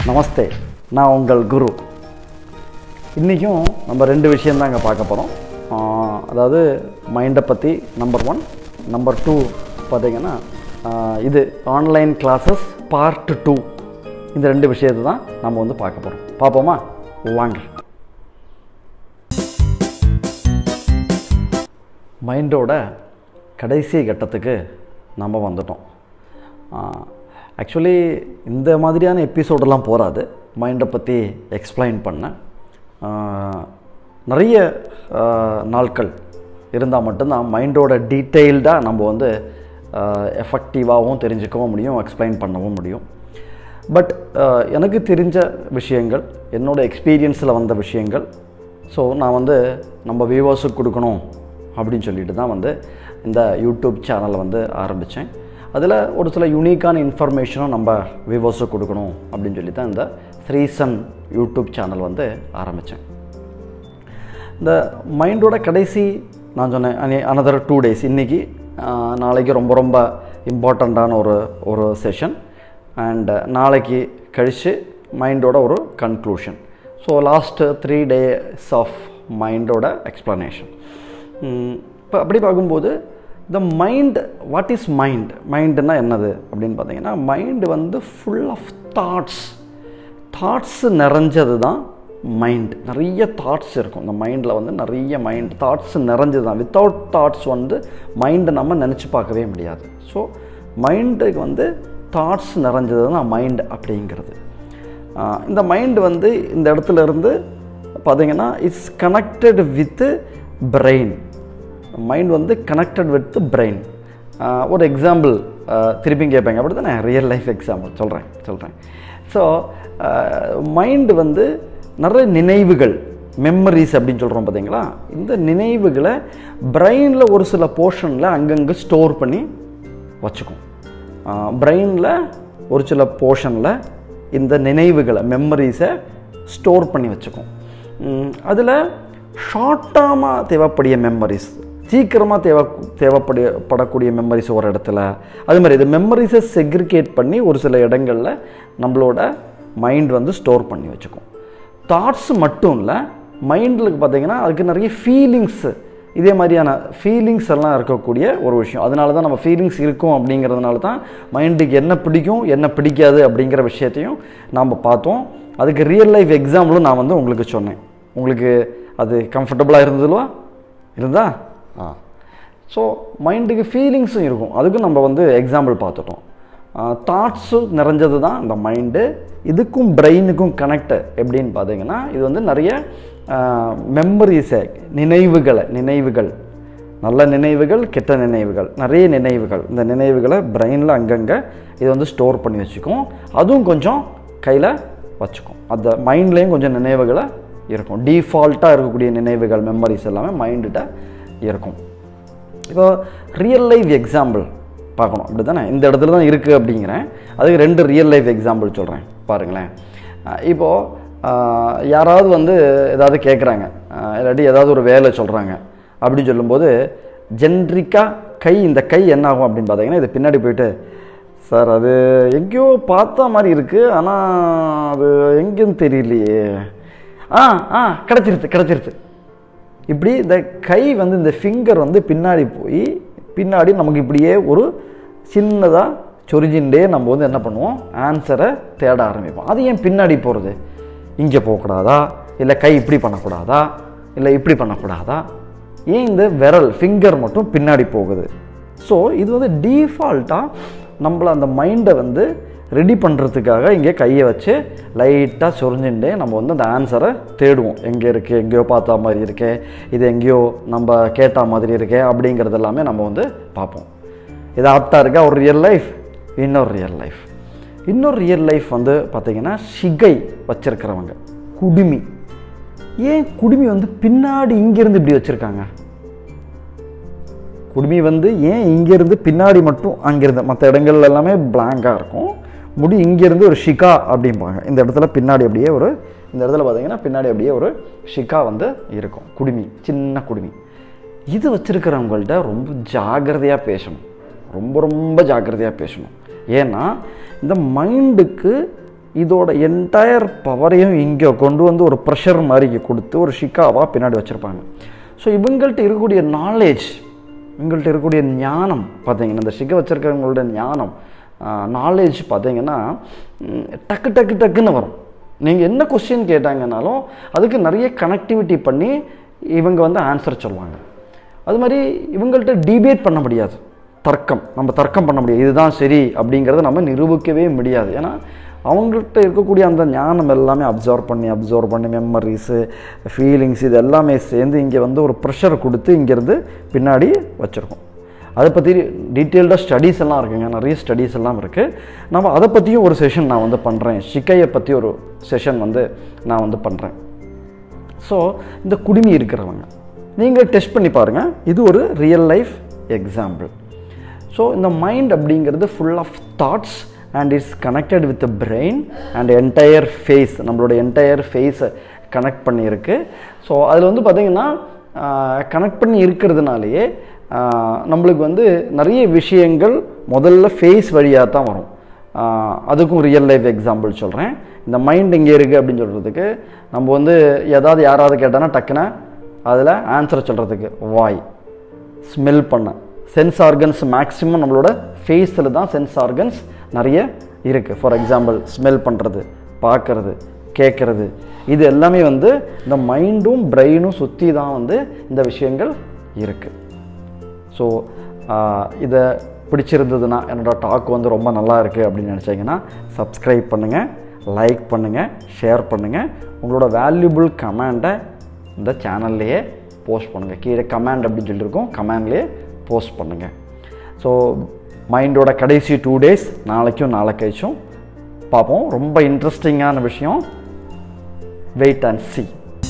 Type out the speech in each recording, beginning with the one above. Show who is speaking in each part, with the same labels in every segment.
Speaker 1: நமஸ்தே நான் உங்கள் குரு இன்றைக்கும் நம்ம ரெண்டு விஷயந்தாங்க பார்க்க போகிறோம் அதாவது மைண்டை பற்றி நம்பர் ஒன் நம்பர் டூ பார்த்தீங்கன்னா ஆஹ், இது ஆன்லைன் கிளாஸஸ் பார்ட் டூ இந்த ரெண்டு விஷயத்தை தான் நம்ம வந்து பார்க்க போகிறோம் பார்ப்போமா வாங்க மைண்டோட கடைசி கட்டத்துக்கு நம்ம வந்துட்டோம் ஆக்சுவலி இந்த மாதிரியான எபிசோடெல்லாம் போகாது மைண்டை பற்றி எக்ஸ்பிளைன் பண்ண ஆஹ், நிறைய ஆஹ், நாட்கள் இருந்தால் மட்டும்தான் மைண்டோட டீட்டெயில்டாக நம்ம வந்து எஃபெக்டிவாகவும் தெரிஞ்சுக்கவும் முடியும் எக்ஸ்பிளைன் பண்ணவும் முடியும் பட் எனக்கு தெரிஞ்ச விஷயங்கள் என்னோட எக்ஸ்பீரியன்ஸில் வந்த விஷயங்கள் ஸோ நான் வந்து நம்ம வியூவர்ஸுக்கு கொடுக்கணும் அப்படின்னு சொல்லிட்டு தான் வந்து இந்த யூடியூப் சேனலை வந்து ஆரம்பித்தேன் அதில் ஒரு சில யூனிக்கான இன்ஃபர்மேஷனும் நம்ம வியூவர்ஸுக்கு கொடுக்கணும் அப்படின்னு சொல்லி தான் இந்த த்ரீசன் யூடியூப் சேனல் வந்து ஆரம்பித்தேன் இந்த மைண்டோட கடைசி நான் சொன்னேன் அனி அனதர் டூ டேஸ் இன்றைக்கி நாளைக்கு ரொம்ப ரொம்ப இம்பார்ட்டண்ட்டான ஒரு ஒரு செஷன் அண்ட் நாளைக்கு கழித்து மைண்டோட ஒரு conclusion so last three days of மைண்டோட எக்ஸ்ப்ளனேஷன் இப்போ அப்படி பார்க்கும்போது the mind what is mind மைண்டுனா என்னது அப்படின்னு பார்த்தீங்கன்னா மைண்டு வந்து ஃபுல் ஆஃப் தாட்ஸ் தாட்ஸ் நிறைஞ்சது தான் மைண்ட் நிறைய தாட்ஸ் இருக்கும் இந்த மைண்டில் வந்து நிறைய மைண்ட் தாட்ஸ் நிறைஞ்சது தான் வித்தவுட் தாட்ஸ் வந்து மைண்டை நம்ம நினச்சி பார்க்கவே முடியாது ஸோ மைண்டுக்கு வந்து தாட்ஸ் நிறைஞ்சது தான் மைண்ட் அப்படிங்கிறது ஆஹ் இந்த மைண்ட் வந்து இந்த இடத்துல இருந்து பார்த்தீங்கன்னா it's connected with brain mind வந்து கனெக்டட் வித் பிரெயின் ஒரு எக்ஸாம்பிள் திருப்பி கேட்பாங்க அப்படி தானே ரியல் லைஃப் எக்ஸாம்பிள் சொல்கிறேன் சொல்கிறேன் ஸோ மைண்டு வந்து நிறைய நினைவுகள் மெமரிஸ் அப்படின்னு சொல்கிறோம் பார்த்தீங்களா இந்த நினைவுகளை பிரெயினில் ஒரு சில போர்ஷனில் அங்கங்கே ஸ்டோர் பண்ணி வச்சுக்கும் பிரெயினில் ஒரு சில போர்ஷனில் இந்த நினைவுகளை மெமரிஸை ஸ்டோர் பண்ணி வச்சுக்கும் அதில் ஷார்ட் டேர்மாக தேவைப்படிய மெமரிஸ் சீக்கிரமாக தேவை தேவைப்படிய படக்கூடிய மெமரிஸ் ஒரு இடத்துல அது மாதிரி இது மெமரிஸை செக்ரிகேட் பண்ணி ஒரு சில இடங்களில் நம்மளோட மைண்ட் வந்து ஸ்டோர் பண்ணி வச்சுக்கும் தாட்ஸ் மட்டும் இல்லை மைண்டில் பார்த்தீங்கன்னா அதுக்கு நிறைய ஃபீலிங்ஸு இதே மாதிரியான ஃபீலிங்ஸ் எல்லாம் இருக்கக்கூடிய ஒரு விஷயம் அதனால தான் நம்ம ஃபீலிங்ஸ் இருக்கும் அப்படிங்கிறதுனால தான் மைண்டுக்கு என்ன பிடிக்கும் என்ன பிடிக்காது அப்படிங்கிற விஷயத்தையும் நாம் பார்த்தோம் அதுக்கு ரியல் லைஃப் எக்ஸாம்பிளும் நான் வந்து உங்களுக்கு சொன்னேன் உங்களுக்கு அது கம்ஃபர்டபுளாக இருந்ததுலவா இருந்தா ஆ ஸோ மைண்டுக்கு ஃபீலிங்ஸும் இருக்கும் அதுக்கும் நம்ம வந்து எக்ஸாம்பிள் பார்த்துட்டோம் தாட்ஸும் நிறைஞ்சது தான் இந்த மைண்டு இதுக்கும் பிரெயினுக்கும் கனெக்ட் எப்படின்னு பார்த்தீங்கன்னா இது வந்து நிறைய மெமரிஸை நினைவுகளை நினைவுகள் நல்ல நினைவுகள் கெட்ட நினைவுகள் நிறைய நினைவுகள் இந்த நினைவுகளை பிரெயினில் அங்கங்கே இது வந்து ஸ்டோர் பண்ணி வச்சுக்கும் அதுவும் கொஞ்சம் கையில் வச்சுக்கும் அந்த மைண்ட்லேயும் கொஞ்சம் நினைவுகளை இருக்கும் டீஃபால்ட்டாக இருக்கக்கூடிய நினைவுகள் மெமரிஸ் எல்லாமே மைண்டுகிட்ட இருக்கும் இப்போ ரியல் லைஃப் எக்ஸாம்பிள் பார்க்கணும் அப்படி தானே இந்த இடத்துல தான் இருக்குது அப்படிங்கிறேன் அதுக்கு ரெண்டு ரியல் லைஃப் எக்ஸாம்பிள் சொல்கிறேன் பாருங்களேன் அஹ் இப்போது அஹ் யாராவது வந்து ஏதாவது கேட்குறாங்க இல்லாட்டி ஏதாவது ஒரு வேலை சொல்கிறாங்க அப்படின்னு சொல்லும்போது ஜென்ரிக்காக கை இந்த கை என்ன ஆகும் அப்படின்னு பார்த்தீங்கன்னா இது பின்னாடி போயிட்டு சார் அது எங்கேயோ பார்த்த மாதிரி இருக்குது ஆனால் அது எங்கேன்னு தெரியலையே ஆ ஆ கிடச்சிருது கிடச்சிருது இப்படி இந்த கை வந்து இந்த ஃபிங்கர் வந்து பின்னாடி போய் பின்னாடி நமக்கு இப்படியே ஒரு சின்னதாக சொரிஞ்சின்ண்டே நம்ம வந்து என்ன பண்ணுவோம் ஆன்சரை தேட ஆரம்பிப்போம் அது ஏன் பின்னாடி போகிறது இங்கே போகக்கூடாதா இல்லை கை இப்படி பண்ணக்கூடாதா இல்லை இப்படி பண்ணக்கூடாதா ஏன் இந்த விரல் ஃபிங்கர் மட்டும் பின்னாடி போகுது ஸோ இது வந்து டீஃபால்ட்டாக நம்மளை அந்த மைண்டை வந்து ரெடி பண்ணுறதுக்காக இங்கே கையை வச்சு லைட்டாக சொரிஞ்சுட்டே நம்ம வந்து அந்த ஆன்சரை தேடுவோம் எங்கே இருக்குது எங்கேயோ பார்த்த மாதிரி இருக்கே இது எங்கேயோ நம்ம கேட்ட மாதிரி இருக்கே அப்படிங்கிறது எல்லாமே நம்ம வந்து பார்ப்போம் இது ஆப்டாக இருக்கா ஒரு ரியல் லைஃப் இன்னொரு ரியல் லைஃப் இன்னொரு ரியல் லைஃப் வந்து பார்த்திங்கன்னா சிகை வச்சிருக்கிறவங்க குடுமி ஏன் குடுமி வந்து பின்னாடி இங்கேருந்து இப்படி வச்சுருக்காங்க குடுமி வந்து ஏன் இங்கேருந்து பின்னாடி மட்டும் அங்கேருந்து மற்ற இடங்கள்ல எல்லாமே பிளாங்காக இருக்கும் முடி இங்கேருந்து ஒரு ஷிகா அப்படிம்பாங்க இந்த இடத்துல பின்னாடி அப்படியே ஒரு இந்த இடத்துல பார்த்தீங்கன்னா பின்னாடி அப்படியே ஒரு ஷிகா வந்து இருக்கும் குடுமி சின்ன குடுமி இது வச்சுருக்கிறவங்கள்ட்ட ரொம்ப ஜாக்கிரதையாக பேசணும் ரொம்ப ரொம்ப ஜாக்கிரதையாக பேசணும் ஏன்னா இந்த மைண்டுக்கு இதோட என்டையர் பவரையும் இங்கே கொண்டு வந்து ஒரு ப்ரெஷர் மாதிரி கொடுத்து ஒரு ஷிக்காவாக பின்னாடி வச்சுருப்பாங்க ஸோ இவங்கள்ட்ட இருக்கக்கூடிய நாலேஜ் இவங்கள்ட்ட இருக்கக்கூடிய ஞானம் பார்த்தீங்கன்னா இந்த ஷிக்கை வச்சுருக்கிறவங்களோட ஞானம் நாலேஜ் பார்த்தீங்கன்னா ம், டக்கு டக்கு டக்குன்னு வரும் நீங்கள் என்ன கொஸ்டின் கேட்டாங்கனாலும் அதுக்கு நிறைய கனெக்டிவிட்டி பண்ணி இவங்க வந்து ஆன்சர் சொல்லுவாங்க அது மாதிரி இவங்கள்ட்ட டிபேட் பண்ண முடியாது தர்க்கம் நம்ம தர்க்கம் பண்ண முடியாது இதுதான் சரி அப்படிங்கிறத நம்ம நிரூபிக்கவே முடியாது ஏன்னா அவங்கள்ட்ட இருக்கக்கூடிய அந்த ஞானம் எல்லாமே அப்சர்வ் பண்ணி அப்சர்வ் பண்ணி மெமரிஸு ஃபீலிங்ஸ் இது எல்லாமே சேர்ந்து இங்கே வந்து ஒரு ப்ரெஷர் கொடுத்து இங்கேருந்து பின்னாடி வச்சுருக்கோம் அதை பற்றி டீட்டெயில்டாக ஸ்டடீஸ் எல்லாம் இருக்குங்க நிறைய ஸ்டடீஸ் எல்லாம் இருக்குது நம்ம அதை பற்றியும் ஒரு செஷன் நான் வந்து பண்ணுறேன் ஷிக்கையை பற்றி ஒரு செஷன் வந்து நான் வந்து பண்ணுறேன் ஸோ இந்த குடுமி இருக்கிறவங்க நீங்கள் டெஸ்ட் பண்ணி பாருங்கள் இது ஒரு ரியல் லைஃப் எக்ஸாம்பிள் ஸோ இந்த மைண்ட் அப்படிங்கிறது full of thoughts and it's connected with brain and entire face நம்மளோட என்டையர் ஃபேஸை கனெக்ட் பண்ணியிருக்கு ஸோ அதில் வந்து பார்த்திங்கன்னா கனெக்ட் பண்ணி இருக்கிறதுனாலேயே ஆஹ், நம்மளுக்கு வந்து நிறைய விஷயங்கள் முதல்ல ஃபேஸ் வழியாக தான் வரும் ஆஹ் அதுக்கும் ரியல் லைஃப் எக்ஸாம்பிள் சொல்கிறேன் இந்த மைண்ட் இங்கே இருக்குது அப்படின்னு சொல்கிறதுக்கு நம்ம வந்து ஏதாவது யாராவது கேட்டானா டக்குன்னு அதில் ஆன்சர் சொல்கிறதுக்கு வாய் ஸ்மெல் பண்ண சென்ஸ் ஆர்கன்ஸ் மேக்ஸிமம் நம்மளோட ஃபேஸில் தான் சென்ஸ் ஆர்கன்ஸ் நிறைய இருக்குது ஃபார் எக்ஸாம்பிள் ஸ்மெல் பண்ணுறது பார்க்கறது கேட்குறது இது எல்லாமே வந்து இந்த மைண்டும் பிரெயினும் சுற்றி தான் வந்து இந்த விஷயங்கள் இருக்குது ஸோ இதை பிடிச்சிருந்ததுன்னா என்னோட டாக் வந்து ரொம்ப நல்லா இருக்குது அப்படின்னு நினச்சிங்கன்னா சப்ஸ்கிரைப் பண்ணுங்கள் லைக் பண்ணுங்கள் ஷேர் பண்ணுங்கள் உங்களோட வேல்யூபிள் கமெண்ட்டை இந்த சேனல்லையே போஸ்ட் பண்ணுங்கள் கீழே கமெண்ட் அப்படின்னு சொல்லியிருக்கோம் கமெண்ட்லேயே போஸ்ட் பண்ணுங்கள் ஸோ மைண்டோட கடைசி டூ டேஸ் நாளைக்கும் நாளை கழிச்சும் பார்ப்போம் ரொம்ப இன்ட்ரெஸ்டிங்கான விஷயம் வெயிட் அண்ட் see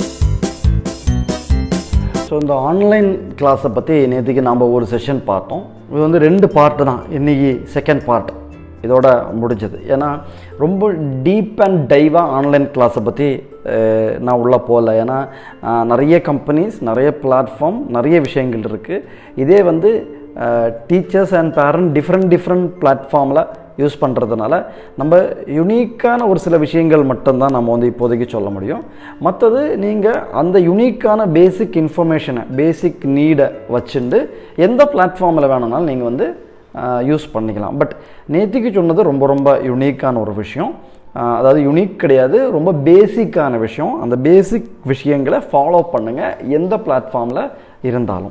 Speaker 1: ஸோ இந்த ஆன்லைன் கிளாஸை பற்றி நேற்றுக்கு நாம் ஒரு செஷன் பார்த்தோம் இது வந்து ரெண்டு பார்ட்டு தான் இன்றைக்கி செகண்ட் பார்ட் இதோட முடிஞ்சது ஏன்னா ரொம்ப டீப் அண்ட் டைவாக ஆன்லைன் கிளாஸை பற்றி நான் உள்ளே போகல ஏன்னா அஹ், நிறைய கம்பெனிஸ் நிறைய பிளாட்ஃபார்ம் நிறைய விஷயங்கள் இருக்குது இதே வந்து teachers and parent different different பிளாட்ஃபார்மில் யூஸ் பண்ணுறதுனால நம்ம யுனிக்கான ஒரு சில விஷயங்கள் மட்டும்தான் நம்ம வந்து இப்போதைக்கு சொல்ல முடியும் மற்றது நீங்கள் அந்த யுனிக்கான பேசிக் இன்ஃபர்மேஷனை பேசிக் நீடை வச்சுட்டு எந்த பிளாட்ஃபார்மில் வேணும்னாலும் நீங்கள் வந்து யூஸ் பண்ணிக்கலாம் பட் நேத்திக்கு சொன்னது ரொம்ப ரொம்ப யுனிக்கான ஒரு விஷயம் ஆஹ் அதாவது யுனிக் கிடையாது ரொம்ப பேசிக்கான விஷயம் அந்த பேசிக் விஷயங்களை ஃபாலோ பண்ணுங்கள் எந்த பிளாட்ஃபார்மில் இருந்தாலும்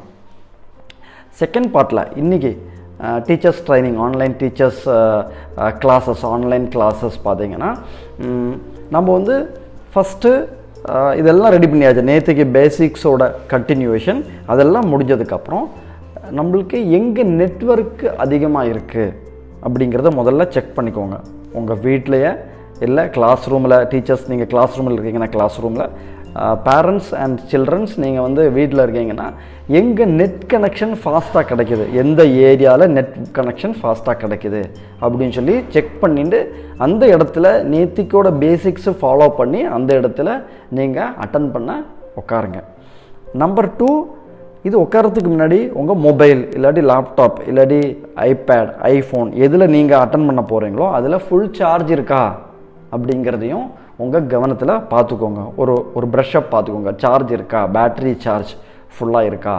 Speaker 1: செகண்ட் பார்ட்டில் இன்றைக்கி teachers training online teachers classes online classes பார்த்தீங்கன்னா ம், நம்ம வந்து ஃபஸ்ட்டு இதெல்லாம் ரெடி பண்ணியாச்சு நேற்றுக்கு பேசிக்ஸோட கண்டினியூவேஷன் அதெல்லாம் முடிஞ்சதுக்கப்புறம் நம்மளுக்கு எங்கே நெட்வொர்க்கு அதிகமாக இருக்குது அப்படிங்கிறத முதல்ல செக் பண்ணிக்கோங்க உங்கள் வீட்லேயே இல்லை கிளாஸ் ரூமில் டீச்சர்ஸ் நீங்கள் கிளாஸ் ரூமில் இருக்கீங்கன்னா கிளாஸ் ரூமில் பேரண்ட்ஸ் அண்ட் சில்ட்ரன்ஸ் நீங்கள் வந்து வீட்டில் இருக்கீங்கன்னா எங்கே நெட் கனெக்ஷன் ஃபாஸ்ட்டாக கிடைக்குது எந்த ஏரியாவில் நெட் கனெக்ஷன் ஃபாஸ்ட்டாக கிடைக்குது அப்படின்னு சொல்லி செக் பண்ணிட்டு அந்த இடத்துல நேத்திக்கோட பேசிக்ஸு ஃபாலோ பண்ணி அந்த இடத்துல நீங்கள் அட்டன் பண்ண உட்காருங்க நம்பர் டூ இது உட்காரத்துக்கு முன்னாடி உங்கள் மொபைல் இல்லாட்டி லேப்டாப் இல்லாட்டி ஐபேட் ஐஃபோன் எதில் நீங்கள் அட்டன் பண்ண போகிறீங்களோ அதில் ஃபுல் சார்ஜ் இருக்கா அப்படிங்கிறதையும் உங்கள் கவனத்தில் பார்த்துக்கோங்க ஒரு ஒரு ப்ரஷ்அப் பார்த்துக்கோங்க சார்ஜ் இருக்கா பேட்டரி சார்ஜ் ஃபுல்லாக இருக்கா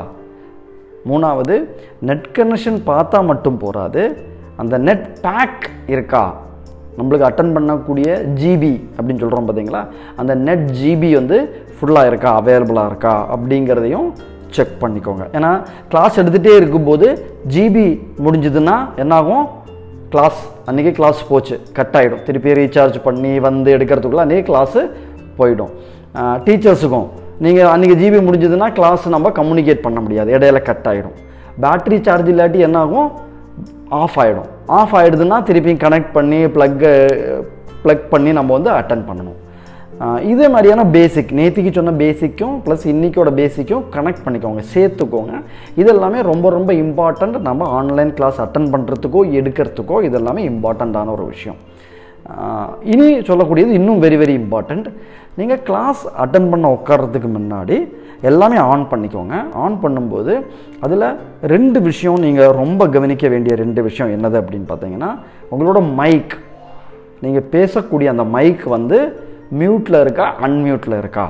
Speaker 1: மூணாவது நெட் கனெக்ஷன் பார்த்தா மட்டும் போகாது அந்த நெட் பேக் இருக்கா நம்மளுக்கு அட்டன் பண்ணக்கூடிய ஜிபி அப்படின்னு சொல்கிறோம் பார்த்தீங்களா அந்த நெட் ஜிபி வந்து ஃபுல்லாக இருக்கா அவைலபிளாக இருக்கா அப்படிங்கிறதையும் செக் பண்ணிக்கோங்க ஏன்னா கிளாஸ் எடுத்துகிட்டே இருக்கும்போது ஜிபி முடிஞ்சதுன்னா என்னாகும் கிளாஸ் அன்றைக்கி கிளாஸ் போச்சு கட் ஆகிடும் திருப்பி ரீசார்ஜ் பண்ணி வந்து எடுக்கிறதுக்குள்ள அன்றைக்கி கிளாஸு போயிடும் டீச்சர்ஸுக்கும் நீங்கள் அன்றைக்கி ஜிபி முடிஞ்சதுன்னா கிளாஸ் நம்ம கம்யூனிகேட் பண்ண முடியாது இடையில கட் ஆகிடும் பேட்டரி சார்ஜ் இல்லாட்டி என்னாகும் ஆஃப் ஆகிடும் ஆஃப் ஆகிடுதுன்னா திருப்பி கனெக்ட் பண்ணி ப்ளக்கை ப்ளக் பண்ணி நம்ம வந்து அட்டன் பண்ணணும் ஆஹ் இதே மாதிரியான பேசிக் நேத்திக்கு சொன்ன பேசிக்கும் ப்ளஸ் இன்னைக்கோட பேசிக்கும் கனெக்ட் பண்ணிக்கோங்க சேர்த்துக்கோங்க இதெல்லாமே ரொம்ப ரொம்ப இம்பார்ட்டண்ட் நம்ம ஆன்லைன் கிளாஸ் அட்டன் பண்ணுறதுக்கோ எடுக்கிறதுக்கோ இதெல்லாமே இம்பார்ட்டண்ட்டான ஒரு விஷயம் ஆஹ் இனி சொல்லக்கூடியது இன்னும் வெரி வெரி இம்பார்ட்டண்ட் நீங்கள் கிளாஸ் அட்டன் பண்ண உட்கார்றதுக்கு முன்னாடி எல்லாமே ஆன் பண்ணிக்கோங்க ஆன் பண்ணும்போது அதில் ரெண்டு விஷயம் நீங்கள் ரொம்ப கவனிக்க வேண்டிய ரெண்டு விஷயம் என்னது அப்படின்னு பார்த்தீங்கன்னா உங்களோட மைக் நீங்கள் பேசக்கூடிய அந்த மைக் வந்து மியூட்டில் இருக்கா அன்மியூட்டில் இருக்கா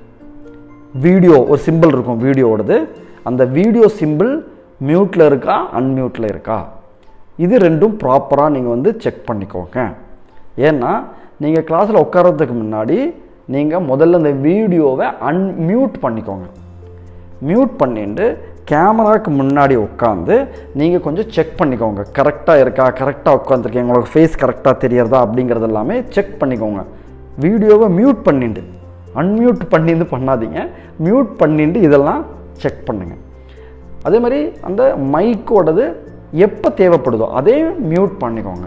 Speaker 1: வீடியோ ஒரு சிம்பிள் இருக்கும் வீடியோவோடது அந்த வீடியோ சிம்பிள் மியூட்டில் இருக்கா அன்மியூட்டில் இருக்கா இது ரெண்டும் ப்ராப்பராக நீங்கள் வந்து செக் பண்ணிக்கோங்க ஏன்னா நீங்கள் கிளாஸில் உட்கார்றதுக்கு முன்னாடி நீங்கள் முதல்ல இந்த வீடியோவை அன்மியூட் பண்ணிக்கோங்க மியூட் பண்ணிட்டு கேமராக்கு முன்னாடி உட்காந்து நீங்கள் கொஞ்சம் செக் பண்ணிக்கோங்க கரெக்டாக இருக்கா கரெக்டாக உட்காந்துருக்கீங்க உங்களுக்கு ஃபேஸ் கரெக்டாக தெரியறதா அப்படிங்கிறது எல்லாமே செக் பண்ணிக்கோங்க வீடியோவை மியூட் பண்ணிட்டு அன்மியூட் பண்ணிட்டு பண்ணாதீங்க மியூட் பண்ணிட்டு இதெல்லாம் செக் பண்ணுங்கள் அதே மாதிரி அந்த மைக்கோடது எப்போ தேவைப்படுதோ அதையும் மியூட் பண்ணிக்கோங்க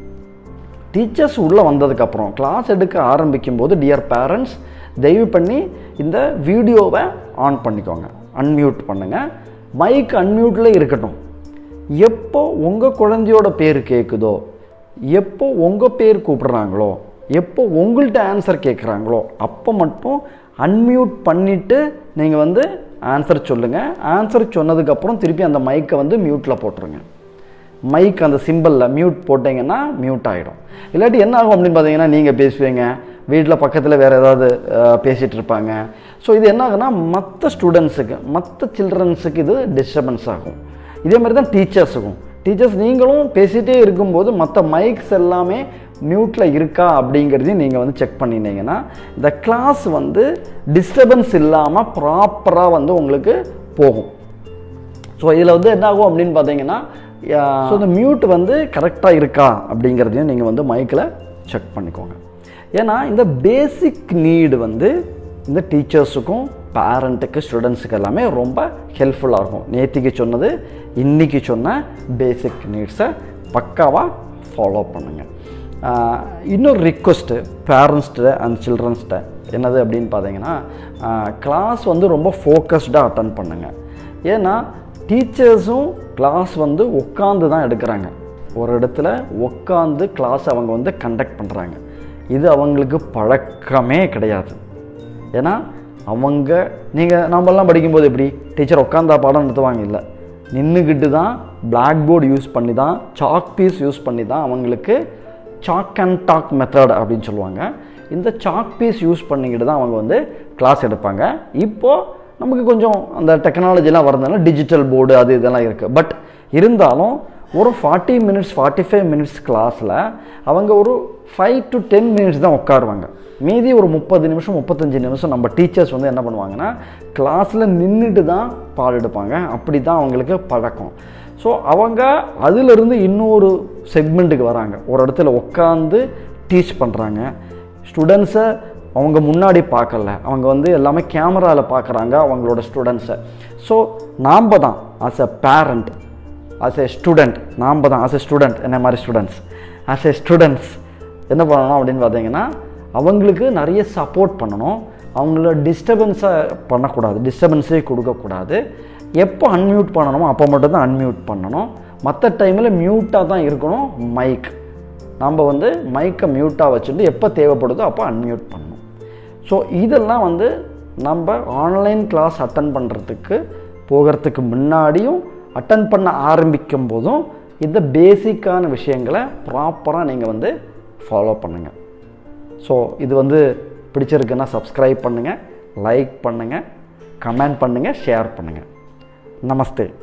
Speaker 1: டீச்சர்ஸ் உள்ளே வந்ததுக்கப்புறம் கிளாஸ் எடுக்க ஆரம்பிக்கும் போது டியர் பேரண்ட்ஸ் தயவு பண்ணி இந்த வீடியோவை ஆன் பண்ணிக்கோங்க அன்மியூட் பண்ணுங்கள் மைக் அன்மியூட்டில் இருக்கட்டும் எப்போ உங்கள் குழந்தையோட பேர் கேட்குதோ எப்போ உங்கள் பேர் கூப்பிடுறாங்களோ எப்போ உங்கள்கிட்ட ஆன்சர் கேட்குறாங்களோ அப்போ மட்டும் அன்மியூட் பண்ணிவிட்டு நீங்கள் வந்து ஆன்சர் சொல்லுங்கள் ஆன்சர் சொன்னதுக்கப்புறம் திருப்பி அந்த மைக்கை வந்து மியூட்டில் போட்டுருங்க மைக் அந்த சிம்பிளில் மியூட் போட்டிங்கன்னா மியூட் ஆகிடும் இல்லாட்டி என்ன ஆகும் அப்படின்னு பார்த்தீங்கன்னா நீங்கள் பேசுவீங்க வீட்டில் பக்கத்தில் வேறு ஏதாவது அஹ், பேசிகிட்டு இருப்பாங்க ஸோ இது என்ன ஆகுன்னா மற்ற ஸ்டூடெண்ட்ஸுக்கு மற்ற சில்ட்ரன்ஸுக்கு இது டிஸ்டர்பன்ஸ் ஆகும் இதே மாதிரி தான் டீச்சர்ஸுக்கும் டீச்சர்ஸ் நீங்களும் பேசிகிட்டே இருக்கும்போது மற்ற மைக்ஸ் எல்லாமே மியூட்டில் இருக்கா அப்படிங்கிறதையும் நீங்கள் வந்து செக் பண்ணினீங்கன்னா இந்த கிளாஸ் வந்து டிஸ்டர்பன்ஸ் இல்லாமல் ப்ராப்பராக வந்து உங்களுக்கு போகும் ஸோ இதில் வந்து என்ன ஆகும் அப்படின்னு பார்த்தீங்கன்னா ஸோ இந்த மியூட் வந்து கரெக்டாக இருக்கா அப்படிங்கிறதையும் நீங்கள் வந்து மைக்கில் செக் பண்ணிக்கோங்க ஏன்னா இந்த பேசிக் நீடு வந்து இந்த டீச்சர்ஸுக்கும் பேரண்ட்டுக்கு ஸ்டூடெண்ட்ஸுக்கு எல்லாமே ரொம்ப ஹெல்ப்ஃபுல்லாக இருக்கும் நேத்திக்கு சொன்னது இன்னைக்கு சொன்ன பேசிக் நீட்ஸை பக்காவாக ஃபாலோ பண்ணுங்கள் இன்னொரு ரிக்வஸ்ட்டு பேரண்ட்ஸ்கிட்ட அண்ட் சில்ட்ரன்ஸ்கிட்ட என்னது அப்படின்னு பார்த்தீங்கன்னா கிளாஸ் வந்து ரொம்ப ஃபோக்கஸ்டாக அட்டன் பண்ணுங்கள் ஏன்னா டீச்சர்ஸும் கிளாஸ் வந்து உட்காந்து தான் எடுக்கிறாங்க ஒரு இடத்துல உட்காந்து கிளாஸ் அவங்க வந்து கண்டக்ட் பண்ணுறாங்க இது அவங்களுக்கு பழக்கமே கிடையாது ஏன்னா அவங்க நீங்கள் நம்மலாம் படிக்கும்போது எப்படி டீச்சர் உட்காந்தா பாடம் நடத்துவாங்க இல்லை நின்றுக்கிட்டு தான் பிளாக் போர்டு யூஸ் பண்ணி தான் சாக் பீஸ் யூஸ் பண்ணி தான் அவங்களுக்கு சாக் அண்ட் டாக் மெத்தட் அப்படின்னு சொல்லுவாங்க இந்த சாக் பீஸ் யூஸ் பண்ணிக்கிட்டு தான் அவங்க வந்து கிளாஸ் எடுப்பாங்க இப்போது நமக்கு கொஞ்சம் அந்த டெக்னாலஜிலாம் வரதுனால டிஜிட்டல் போர்டு அது இதெல்லாம் இருக்குது பட் இருந்தாலும் ஒரு forty minutes forty five minutes கிளாஸில் அவங்க ஒரு ஃபைவ் டு டென் மினிட்ஸ் தான் உட்காருவாங்க மீதி ஒரு முப்பது நிமிஷம் முப்பத்தஞ்சு நிமிஷம் நம்ம டீச்சர்ஸ் வந்து என்ன பண்ணுவாங்கன்னா கிளாஸில் நின்றுட்டு தான் பாடம் எடுப்பாங்க அப்படி தான் அவங்களுக்கு பழக்கம் ஸோ அவங்க அதிலிருந்து இன்னொரு செக்மெண்ட்டுக்கு வராங்க ஒரு இடத்துல உட்காந்து டீச் பண்ணுறாங்க ஸ்டூடெண்ட்ஸை அவங்க முன்னாடி பார்க்கல அவங்க வந்து எல்லாமே கேமராவில் பார்க்குறாங்க அவங்களோட ஸ்டூடெண்ட்ஸை ஸோ நாம் தான் as a parent as a student நாம் தான் ஆஸ் எ ஸ்டூடெண்ட் என்ன மாதிரி ஸ்டூடெண்ட்ஸ் ஆஸ் எ ஸ்டூடெண்ட்ஸ் என்ன பண்ணணும் அப்படின்னு பார்த்தீங்கன்னா அவங்களுக்கு நிறைய சப்போர்ட் பண்ணணும் அவங்கள டிஸ்டர்பன்ஸை பண்ணக்கூடாது டிஸ்டர்பன்ஸே கொடுக்கக்கூடாது எப்போ அன்மியூட் பண்ணணுமோ அப்போ மட்டும் தான் அன்மியூட் பண்ணணும் மற்ற டைமில் மியூட்டாக தான் இருக்கணும் மைக் நம்ம வந்து மைக்கை மியூட்டாக வச்சுட்டு எப்போ தேவைப்படுதோ அப்போ அன்மியூட் பண்ணணும் ஸோ இதெல்லாம் வந்து நம்ம ஆன்லைன் கிளாஸ் அட்டன் பண்ணுறதுக்கு போகிறதுக்கு முன்னாடியும் அட்டன் பண்ண ஆரம்பிக்கும் போதும் இந்த பேசிக்கான விஷயங்களை ப்ராப்பராக நீங்கள் வந்து ஃபாலோ பண்ணுங்கள் ஸோ இது வந்து பிடிச்சிருக்குன்னா சப்ஸ்கிரைப் பண்ணுங்கள் லைக் பண்ணுங்கள் கமெண்ட் பண்ணுங்கள் ஷேர் பண்ணுங்கள் நமஸ்தே